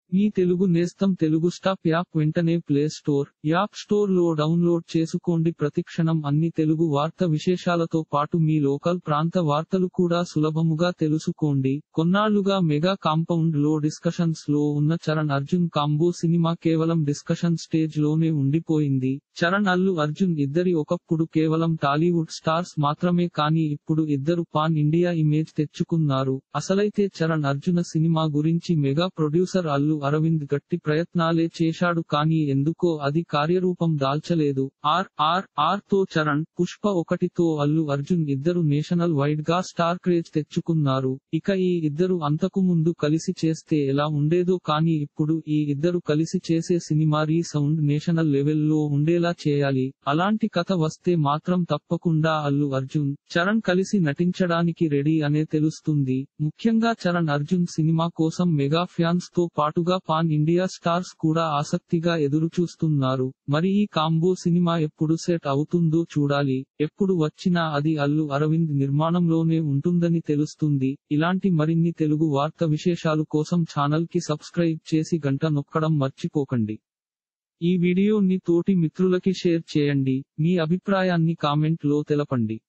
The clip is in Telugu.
మీ తెలుగు నేస్తం తెలుగు స్టాప్ యాప్ వెంటనే ప్లే స్టోర్ యాప్ స్టోర్ లో డౌన్లోడ్ చేసుకోండి ప్రతిక్షణం అన్ని తెలుగు వార్త విశేషాలతో పాటు మీ లోకల్ ప్రాంత వార్తలు కూడా సులభముగా తెలుసుకోండి కొన్నాళ్లుగా మెగా కాంపౌండ్ లో డిస్కషన్స్ లో ఉన్న చరణ్ అర్జున్ కాంబో సినిమా కేవలం డిస్కషన్ స్టేజ్ లోనే ఉండిపోయింది చరణ్ అల్లు అర్జున్ ఇద్దరి ఒకప్పుడు కేవలం టాలీవుడ్ స్టార్స్ మాత్రమే కానీ ఇప్పుడు ఇద్దరు పాన్ ఇండియా ఇమేజ్ తెచ్చుకున్నారు అసలైతే చరణ్ అర్జున సినిమా గురించి మెగా ప్రొడ్యూసర్ అల్లు అరవింద్ గట్టి ప్రయత్నాలే చేశాడు కానీ ఎందుకో అది కార్యరూపం దాల్చలేదు ఆర్ ఆర్ ఆర్ తో చరణ్ పుష్ప ఒకటితో అల్లు అర్జున్ ఇద్దరు నేషనల్ వైడ్ గా స్టార్ క్రేజ్ తెచ్చుకున్నారు ఇక ఈ ఇద్దరు అంతకు ముందు కలిసి చేస్తే ఎలా ఉండేదో కానీ ఇప్పుడు ఈ ఇద్దరు కలిసి చేసే సినిమా రీ సౌండ్ నేషనల్ లెవెల్లో ఉండేలా చేయాలి అలాంటి కథ వస్తే మాత్రం తప్పకుండా అల్లు అర్జున్ చరణ్ కలిసి నటించడానికి రెడీ అనే తెలుస్తుంది ముఖ్యంగా చరణ్ అర్జున్ సినిమా కోసం మెగా ఫ్యాన్స్ తో పాటుగా పాన్ ఇండియా స్టార్స్ కూడా ఆసక్తిగా ఎదురు చూస్తున్నారు మరి ఈ కాంబో సినిమా ఎప్పుడు సెట్ అవుతుందో చూడాలి ఎప్పుడు వచ్చినా అది అల్లు అరవింద్ నిర్మాణంలోనే ఉంటుందని తెలుస్తుంది ఇలాంటి మరిన్ని తెలుగు వార్త విశేషాలు కోసం ఛానల్ కి సబ్స్క్రైబ్ చేసి గంట నొక్కడం మర్చిపోకండి ఈ వీడియోని తోటి మిత్రులకి షేర్ చేయండి మీ అభిప్రాయాన్ని కామెంట్ లో తెలపండి